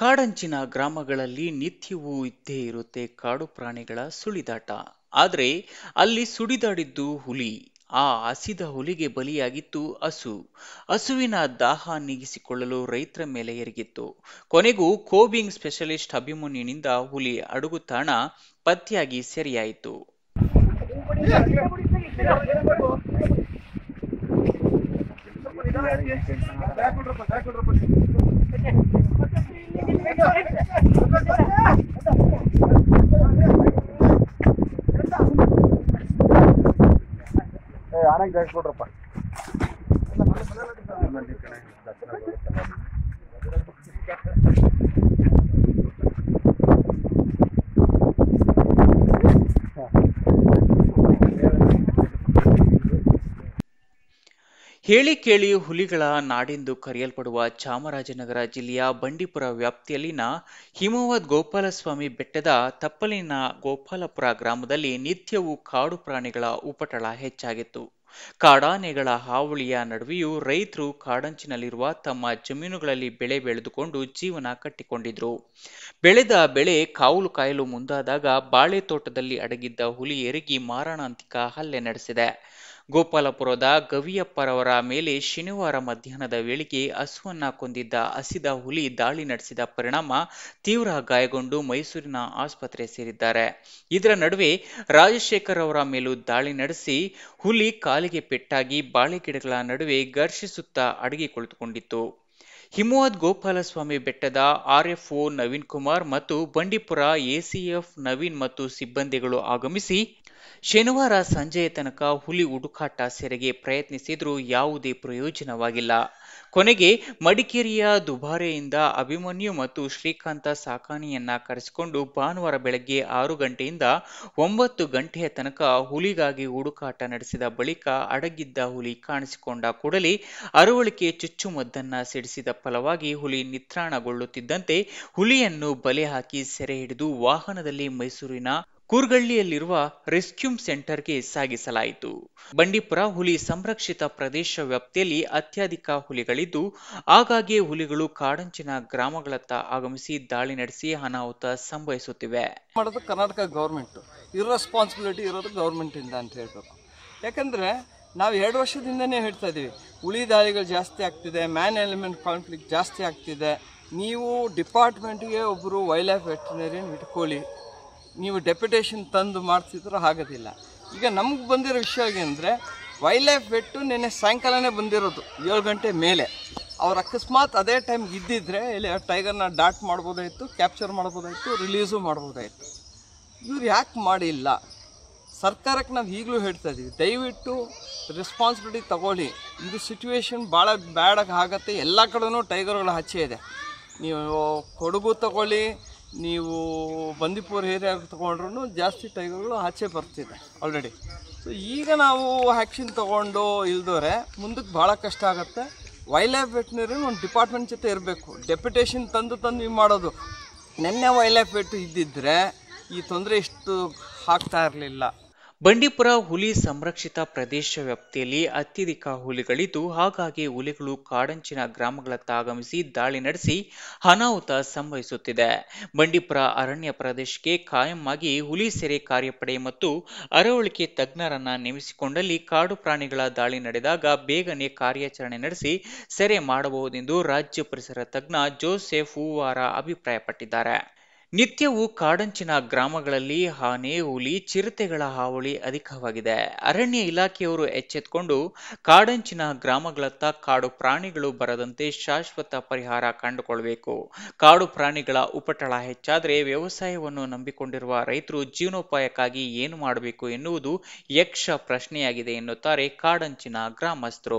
ಕಾಡಂಚಿನ ಗ್ರಾಮಗಳಲ್ಲಿ ನಿತ್ಯವೂ ಇದ್ದೇ ಇರುತ್ತೆ ಕಾಡು ಪ್ರಾಣಿಗಳ ಸುಳಿದಾಟ ಆದ್ರೆ ಅಲ್ಲಿ ಸುಡಿದಾಡಿದ್ದು ಹುಲಿ ಆ ಹಸಿದ ಹುಲಿಗೆ ಬಲಿಯಾಗಿತ್ತು ಹಸು ಹಸುವಿನ ದಾಹ ನೀಗಿಸಿಕೊಳ್ಳಲು ರೈತರ ಮೇಲೆ ಎರಗಿತ್ತು ಕೊನೆಗೂ ಕೋಬಿಂಗ್ ಸ್ಪೆಷಲಿಸ್ಟ್ ಅಭಿಮನ್ಯುನಿಂದ ಹುಲಿ ಅಡುಗುತಾಣ ಪತ್ತೆಯಾಗಿ ಸೆರೆಯಾಯಿತು ಆನಂದ್ ಜಾಸ್ಕೊಡ್ರಪ್ಪ ಹೇಳಿ ಕೇಳಿ ಹುಲಿಗಳ ನಾಡೆಂದು ಕರೆಯಲ್ಪಡುವ ಚಾಮರಾಜನಗರ ಜಿಲ್ಲೆಯ ಬಂಡೀಪುರ ವ್ಯಾಪ್ತಿಯಲ್ಲಿನ ಹಿಮವದ್ ಗೋಪಾಲಸ್ವಾಮಿ ಬೆಟ್ಟದ ತಪ್ಪಲಿನ ಗೋಪಾಲಪುರ ಗ್ರಾಮದಲ್ಲಿ ನಿತ್ಯವೂ ಕಾಡು ಪ್ರಾಣಿಗಳ ಉಪಟಳ ಹೆಚ್ಚಾಗಿತ್ತು ಕಾಡಾನೆಗಳ ಹಾವಳಿಯ ನಡುವೆಯೂ ರೈತರು ಕಾಡಂಚಿನಲ್ಲಿರುವ ತಮ್ಮ ಜಮೀನುಗಳಲ್ಲಿ ಬೆಳೆ ಬೆಳೆದುಕೊಂಡು ಜೀವನ ಕಟ್ಟಿಕೊಂಡಿದ್ರು ಬೆಳೆದ ಬೆಳೆ ಕಾವಲು ಕಾಯಲು ಮುಂದಾದಾಗ ಬಾಳೆ ತೋಟದಲ್ಲಿ ಅಡಗಿದ್ದ ಹುಲಿ ಎರಗಿ ಮಾರಣಾಂತಿಕ ಹಲ್ಲೆ ನಡೆಸಿದೆ ಗೋಪಾಲಪುರದ ಗವಿಯಪ್ಪರವರ ಮೇಲೆ ಶನಿವಾರ ಮಧ್ಯಾಹ್ನದ ವೇಳೆಗೆ ಹಸುವನ್ನ ಕೊಂದಿದ್ದ ಹಸಿದ ಹುಲಿ ದಾಳಿ ನಡೆಸಿದ ಪರಿಣಾಮ ತೀವ್ರ ಗಾಯಗೊಂಡು ಮೈಸೂರಿನ ಆಸ್ಪತ್ರೆ ಸೇರಿದ್ದಾರೆ ಇದರ ನಡುವೆ ರಾಜಶೇಖರ್ ಅವರ ಮೇಲೂ ದಾಳಿ ನಡೆಸಿ ಹುಲಿ ಕಾಲಿಗೆ ಪೆಟ್ಟಾಗಿ ಬಾಳೆ ಗಿಡಗಳ ನಡುವೆ ಘರ್ಷಿಸುತ್ತಾ ಅಡಗಿ ಕುಳಿತುಕೊಂಡಿತ್ತು ಹಿಮವದ್ ಗೋಪಾಲಸ್ವಾಮಿ ಬೆಟ್ಟದ ಆರ್ಎಫ್ಒ ನವೀನ್ ಕುಮಾರ್ ಮತ್ತು ಬಂಡೀಪುರ ಎಸಿಎಫ್ ನವೀನ್ ಮತ್ತು ಸಿಬ್ಬಂದಿಗಳು ಆಗಮಿಸಿ ಶನಿವಾರ ಸಂಜೆಯ ತನಕ ಹುಲಿ ಹುಡುಕಾಟ ಸೆರೆಗೆ ಪ್ರಯತ್ನಿಸಿದ್ರೂ ಯಾವುದೇ ಪ್ರಯೋಜನವಾಗಿಲ್ಲ ಕೊನೆಗೆ ಮಡಿಕೇರಿಯ ದುಬಾರೆಯಿಂದ ಅಭಿಮನ್ಯು ಮತ್ತು ಶ್ರೀಕಾಂತ ಸಾಕಾಣಿಯನ್ನ ಕರೆಸಿಕೊಂಡು ಭಾನುವಾರ ಬೆಳಗ್ಗೆ ಆರು ಗಂಟೆಯಿಂದ ಒಂಬತ್ತು ಗಂಟೆಯ ತನಕ ಹುಲಿಗಾಗಿ ಹುಡುಕಾಟ ನಡೆಸಿದ ಬಳಿಕ ಅಡಗಿದ್ದ ಹುಲಿ ಕಾಣಿಸಿಕೊಂಡ ಕೂಡಲೇ ಅರವಳಿಕೆ ಚುಚ್ಚುಮದ್ದನ್ನ ಸಿಡಿಸಿದ ಫಲವಾಗಿ ಹುಲಿ ನಿತ್ರಾಣಗೊಳ್ಳುತ್ತಿದ್ದಂತೆ ಹುಲಿಯನ್ನು ಬಲೆ ಹಾಕಿ ಸೆರೆ ಹಿಡಿದು ವಾಹನದಲ್ಲಿ ಮೈಸೂರಿನ ಕೂರ್ಗಳ್ಳಿಯಲ್ಲಿರುವ ರೆಸ್ಕ್ಯೂಮ್ ಸೆಂಟರ್ಗೆ ಸಾಗಿಸಲಾಯಿತು ಬಂಡೀಪುರ ಹುಲಿ ಸಂರಕ್ಷಿತ ಪ್ರದೇಶ ವ್ಯಾಪ್ತಿಯಲ್ಲಿ ಅತ್ಯಧಿಕ ಹುಲಿಗಳಿದ್ದು ಆಗಾಗ್ಗೆ ಹುಲಿಗಳು ಕಾಡಂಚಿನ ಗ್ರಾಮಗಳತ್ತ ಆಗಮಿಸಿ ದಾಳಿ ನಡೆಸಿ ಅನಾಹುತ ಸಂಭವಿಸುತ್ತಿವೆ ಮಾಡೋದು ಕರ್ನಾಟಕ ಗೌರ್ಮೆಂಟು ಇರ್ರೆಸ್ಪಾನ್ಸಿಬಿಲಿಟಿ ಇರೋದು ಗೌರ್ಮೆಂಟಿಂದ ಅಂತ ಹೇಳಬೇಕು ಯಾಕಂದರೆ ನಾವು ಎರಡು ವರ್ಷದಿಂದನೇ ಹೇಳ್ತಾ ಇದ್ದೀವಿ ಉಳಿ ದಾಳಿಗಳು ಜಾಸ್ತಿ ಆಗ್ತಿದೆ ಮ್ಯಾನ್ ಎಲಿಮೆಂಟ್ ಕಾನ್ಫ್ಲಿಕ್ಟ್ ಜಾಸ್ತಿ ಆಗ್ತಿದೆ ನೀವು ಡಿಪಾರ್ಟ್ಮೆಂಟ್ಗೆ ಒಬ್ಬರು ವೈಲ್ಡ್ ಲೈಫ್ ವೆಟರ್ನರಿಯನ್ ಇಟ್ಕೊಳ್ಳಿ ನೀವು ಡೆಪ್ಯುಟೇಷನ್ ತಂದು ಮಾಡ್ತಿದ್ರು ಆಗೋದಿಲ್ಲ ಈಗ ನಮ್ಗೆ ಬಂದಿರೋ ವಿಷಯ ಅಂದರೆ ವೈಲ್ಡ್ ಲೈಫ್ ವೆಟ್ಟು ನಿನ್ನೆ ಸಾಯಂಕಾಲನೇ ಬಂದಿರೋದು ಏಳು ಗಂಟೆ ಮೇಲೆ ಅವ್ರು ಅಕಸ್ಮಾತ್ ಅದೇ ಟೈಮ್ಗೆ ಇದ್ದಿದ್ರೆ ಇಲ್ಲಿ ಟೈಗರ್ನ ಡಾಟ್ ಮಾಡ್ಬೋದಾಯಿತು ಕ್ಯಾಪ್ಚರ್ ಮಾಡ್ಬೋದಾಯಿತು ರಿಲೀಸು ಮಾಡ್ಬೋದಾಯಿತು ಇವ್ರು ಯಾಕೆ ಮಾಡಿಲ್ಲ ಸರ್ಕಾರಕ್ಕೆ ನಾವು ಈಗಲೂ ಹೇಳ್ತಾ ಇದ್ದೀವಿ ದಯವಿಟ್ಟು ರೆಸ್ಪಾನ್ಸಿಬಿಲಿಟಿ ತಗೊಳ್ಳಿ ಇದು ಸಿಚುವೇಶನ್ ಭಾಳ ಬ್ಯಾಡಾಗಿ ಆಗತ್ತೆ ಎಲ್ಲ ಕಡೆನೂ ಟೈಗರ್ಗಳ ಹಚ್ಚೆ ಇದೆ ನೀವು ಕೊಡಗು ತಗೊಳ್ಳಿ ನೀವು ಬಂದಿಪುರ ಏರಿಯಾಗ ತೊಗೊಂಡ್ರು ಜಾಸ್ತಿ ಟೈಗರ್ಗಳು ಆಚೆ ಬರ್ತಿದೆ ಆಲ್ರೆಡಿ ಸೊ ಈಗ ನಾವು ಆ್ಯಕ್ಷನ್ ತೊಗೊಂಡು ಇಲ್ದೋರೆ ಮುಂದಕ್ಕೆ ಭಾಳ ಕಷ್ಟ ಆಗುತ್ತೆ ವೈಲ್ಡ್ ಲೈಫ್ ವೆಟ್ನರಿ ಒಂದು ಡಿಪಾರ್ಟ್ಮೆಂಟ್ ಜೊತೆ ಇರಬೇಕು ಡೆಪ್ಯುಟೇಷನ್ ತಂದು ತಂದು ಇದು ಮಾಡೋದು ನಿನ್ನೆ ವೈಲ್ಡ್ ಲೈಫ್ ವೆಟ್ ಇದ್ದಿದ್ರೆ ಈ ತೊಂದರೆ ಇಷ್ಟು ಆಗ್ತಾ ಇರಲಿಲ್ಲ ಬಂಡೀಪುರ ಹುಲಿ ಸಂರಕ್ಷಿತ ಪ್ರದೇಶ ವ್ಯಾಪ್ತಿಯಲ್ಲಿ ಅತ್ಯಧಿಕ ಹುಲಿಗಳಿದ್ದು ಹಾಗಾಗಿ ಹುಲಿಗಳು ಕಾಡಂಚಿನ ಗ್ರಾಮಗಳತ್ತ ಆಗಮಿಸಿ ದಾಳಿ ನಡೆಸಿ ಅನಾಹುತ ಸಂಭವಿಸುತ್ತಿದೆ ಬಂಡೀಪುರ ಅರಣ್ಯ ಪ್ರದೇಶಕ್ಕೆ ಕಾಯಂ ಆಗಿ ಹುಲಿ ಸೆರೆ ಕಾರ್ಯಪಡೆ ಮತ್ತು ಅರವಳಿಕೆ ತಜ್ಞರನ್ನ ನೇಮಿಸಿಕೊಂಡಲ್ಲಿ ಕಾಡು ಪ್ರಾಣಿಗಳ ದಾಳಿ ನಡೆದಾಗ ಬೇಗನೆ ಕಾರ್ಯಾಚರಣೆ ನಡೆಸಿ ಸೆರೆ ಮಾಡಬಹುದೆಂದು ರಾಜ್ಯ ಪರಿಸರ ತಜ್ಞ ಜೋಸೆಫ್ ಹೂವಾರ ಅಭಿಪ್ರಾಯಪಟ್ಟಿದ್ದಾರೆ ನಿತ್ಯವೂ ಕಾಡಂಚಿನ ಗ್ರಾಮಗಳಲ್ಲಿ ಆನೆ ಹುಲಿ ಚಿರತೆಗಳ ಹಾವಳಿ ಅಧಿಕವಾಗಿದೆ ಅರಣ್ಯ ಇಲಾಖೆಯವರು ಎಚ್ಚೆತ್ತುಕೊಂಡು ಕಾಡಂಚಿನ ಗ್ರಾಮಗಳತ್ತ ಕಾಡು ಪ್ರಾಣಿಗಳು ಬರದಂತೆ ಶಾಶ್ವತ ಪರಿಹಾರ ಕಂಡುಕೊಳ್ಬೇಕು ಕಾಡು ಪ್ರಾಣಿಗಳ ಉಪಟಳ ಹೆಚ್ಚಾದರೆ ವ್ಯವಸಾಯವನ್ನು ನಂಬಿಕೊಂಡಿರುವ ರೈತರು ಜೀವನೋಪಾಯಕ್ಕಾಗಿ ಏನು ಮಾಡಬೇಕು ಎನ್ನುವುದು ಯಕ್ಷ ಪ್ರಶ್ನೆಯಾಗಿದೆ ಎನ್ನುತ್ತಾರೆ ಕಾಡಂಚಿನ ಗ್ರಾಮಸ್ಥರು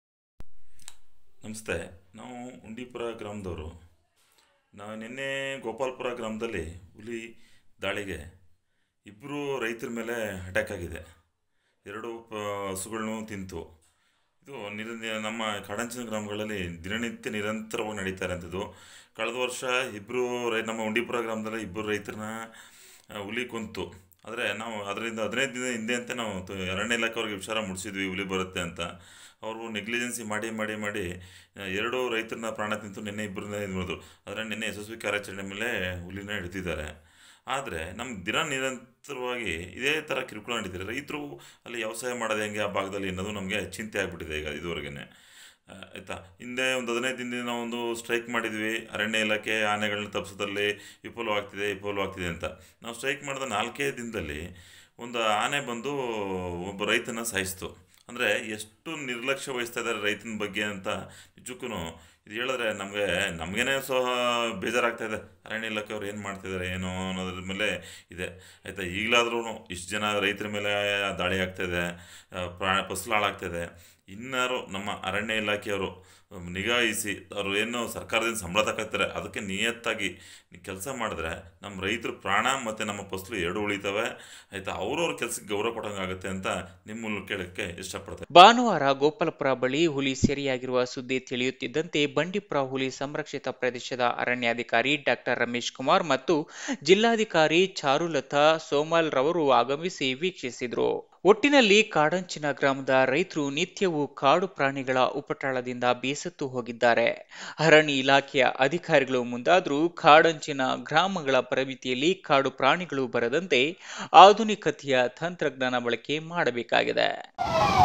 ನಮಸ್ತೆ ನಾವು ಉಂಡಿಪುರ ಗ್ರಾಮದವರು ನಾವು ನಿನ್ನೆ ಗೋಪಾಲ್ಪುರ ಗ್ರಾಮದಲ್ಲಿ ಹುಲಿ ದಾಳಿಗೆ ಇಬ್ಬರು ರೈತರ ಮೇಲೆ ಅಟ್ಯಾಕ್ ಆಗಿದೆ ಎರಡು ಪ ಹಸುಗಳನ್ನು ತಿಂತು ಇದು ನಿರ ನಮ್ಮ ಕಾಡಂಚಿನ ಗ್ರಾಮಗಳಲ್ಲಿ ದಿನನಿತ್ಯ ನಿರಂತರವಾಗಿ ನಡೀತಾ ಇರೋಂಥದ್ದು ಕಳೆದ ವರ್ಷ ಇಬ್ಬರು ರೈ ನಮ್ಮ ಉಂಡಿಪುರ ಗ್ರಾಮದಲ್ಲಿ ಇಬ್ಬರು ರೈತರನ್ನ ಆ, ಹುಲಿ ಕೊಂತು ಆದರೆ ನಾವು ಅದರಿಂದ ಹದಿನೈದು ದಿನ ಹಿಂದೆ ಅಂತ ನಾವು ತ- ಅರಣ್ಯ ಇಲಾಖೆಯವ್ರಿಗೆ ವಿಚಾರ ಮುಡಿಸಿದ್ವಿ ಹುಲಿ ಬರುತ್ತೆ ಅಂತ ಅವರು ನೆಗ್ಲಿಜೆನ್ಸಿ ಮಾಡಿ ಮಾಡಿ ಮಾಡಿ ಆ, ಎರಡು ರೈತರನ್ನ ಪ್ರಾಣ ತಿಂತು ನಿನ್ನೆ ಇಬ್ಬರನ್ನ ಇದು ಮಾಡಿದ್ರು ಆದರೆ ನಿನ್ನೆ ಯಶಸ್ವಿ ಕಾರ್ಯಾಚರಣೆ ಮೇಲೆ ಹುಲಿನ ಹಿಡಿದಿದ್ದಾರೆ ಆದರೆ ನಮ್ಮ ದಿನ ನಿರಂತರವಾಗಿ ಇದೇ ಥರ ಕಿರುಕುಳ ನಡೀತಿದೆ ರೈತರು ಅಲ್ಲಿ ವ್ಯವಸಾಯ ಮಾಡೋದು ಹೆಂಗೆ ಆ ಭಾಗದಲ್ಲಿ ಅನ್ನೋದು ನಮಗೆ ಚಿಂತೆ ಆಗಿಬಿಟ್ಟಿದೆ ಈಗ ಇದುವರೆಗೆ ಆಯಿತಾ ಹಿಂದೆ ಒಂದು ಹದಿನೈದು ದಿನದಿಂದ ನಾವು ಒಂದು ಸ್ಟ್ರೈಕ್ ಮಾಡಿದ್ವಿ ಅರಣ್ಯ ಇಲಾಖೆ ಆನೆಗಳನ್ನ ತಪ್ಪಿಸೋದ್ರಲ್ಲಿ ವಿಫಲವಾಗ್ತಿದೆ ವಿಫಲವಾಗ್ತಿದೆ ಅಂತ ನಾವು ಸ್ಟ್ರೈಕ್ ಮಾಡಿದ ನಾಲ್ಕೇ ದಿನದಲ್ಲಿ ಒಂದು ಆನೆ ಬಂದು ಒಬ್ಬ ರೈತನ ಸಾಯಿಸ್ತು ಅಂದರೆ ಎಷ್ಟು ನಿರ್ಲಕ್ಷ್ಯ ವಹಿಸ್ತಾ ಇದ್ದಾರೆ ರೈತನ ಬಗ್ಗೆ ಅಂತ ನಿಜಕ್ಕೂ ಇದು ಹೇಳಿದ್ರೆ ನಮಗೆ ನಮಗೇನೆ ಸಹ ಬೇಜಾರಾಗ್ತಾ ಇದೆ ಅರಣ್ಯ ಇಲಾಖೆಯವ್ರು ಏನು ಮಾಡ್ತಿದ್ದಾರೆ ಏನೋ ಅನ್ನೋದ್ರ ಮೇಲೆ ಇದೆ ಆಯಿತಾ ಈಗಲಾದ್ರೂ ಇಷ್ಟು ಜನ ರೈತರ ಮೇಲೆ ದಾಳಿ ಆಗ್ತಾಯಿದೆ ಪ್ರಾಣ ಫಸಲು ಹಾಳಾಗ್ತಾಯಿದೆ ಇನ್ನಾರು ನಮ್ಮ ಅರಣ್ಯ ಇಲಾಖೆಯವರು ನಿಗಾಯಿಸಿ ಅವರು ಏನು ಸರ್ಕಾರದಿಂದ ಸಂಬಳ ತಗೋತಾರೆ ಅದಕ್ಕೆ ನಿಯತ್ತಾಗಿ ಕೆಲಸ ಮಾಡಿದ್ರೆ ನಮ್ಮ ರೈತರ ಪ್ರಾಣ ಮತ್ತು ನಮ್ಮ ಫಸಲು ಎರಡು ಉಳಿತವೆ ಆಯಿತಾ ಅವ್ರವ್ರ ಕೆಲಸಕ್ಕೆ ಗೌರವ ಕೊಡೋಂಗಾಗುತ್ತೆ ಅಂತ ನಿಮ್ಮ ಮೂಲಕ ಕೇಳೋಕ್ಕೆ ಇಷ್ಟಪಡ್ತೇನೆ ಭಾನುವಾರ ಗೋಪಾಲಪುರ ಬಳಿ ಹುಲಿ ಸೆರೆಯಾಗಿರುವ ಸುದ್ದಿ ತಿಳಿಯುತ್ತಿದ್ದಂತೆ ಬಂಡೀಪುರ ಹುಲಿ ಸಂರಕ್ಷಿತ ಪ್ರದೇಶದ ಅರಣ್ಯಾಧಿಕಾರಿ ಡಾಕ್ಟರ್ ರಮೇಶ್ ಕುಮಾರ್ ಮತ್ತು ಜಿಲ್ಲಾಧಿಕಾರಿ ಚಾರುಲತಾ ಸೋಮಲ್ ರವರು ಆಗಮಿಸಿ ವೀಕ್ಷಿಸಿದರು ಒಟ್ಟಿನಲ್ಲಿ ಕಾಡಂಚಿನ ಗ್ರಾಮದ ರೈತರು ನಿತ್ಯವೂ ಕಾಡು ಪ್ರಾಣಿಗಳ ಉಪಟಳದಿಂದ ಬೇಸತ್ತು ಹೋಗಿದ್ದಾರೆ ಅರಣ್ಯ ಇಲಾಖೆಯ ಅಧಿಕಾರಿಗಳು ಮುಂದಾದರೂ ಕಾಡಂಚಿನ ಗ್ರಾಮಗಳ ಪ್ರಮಿತಿಯಲ್ಲಿ ಕಾಡು ಪ್ರಾಣಿಗಳು ಬರದಂತೆ ಆಧುನಿಕತೆಯ ತಂತ್ರಜ್ಞಾನ ಬಳಕೆ ಮಾಡಬೇಕಾಗಿದೆ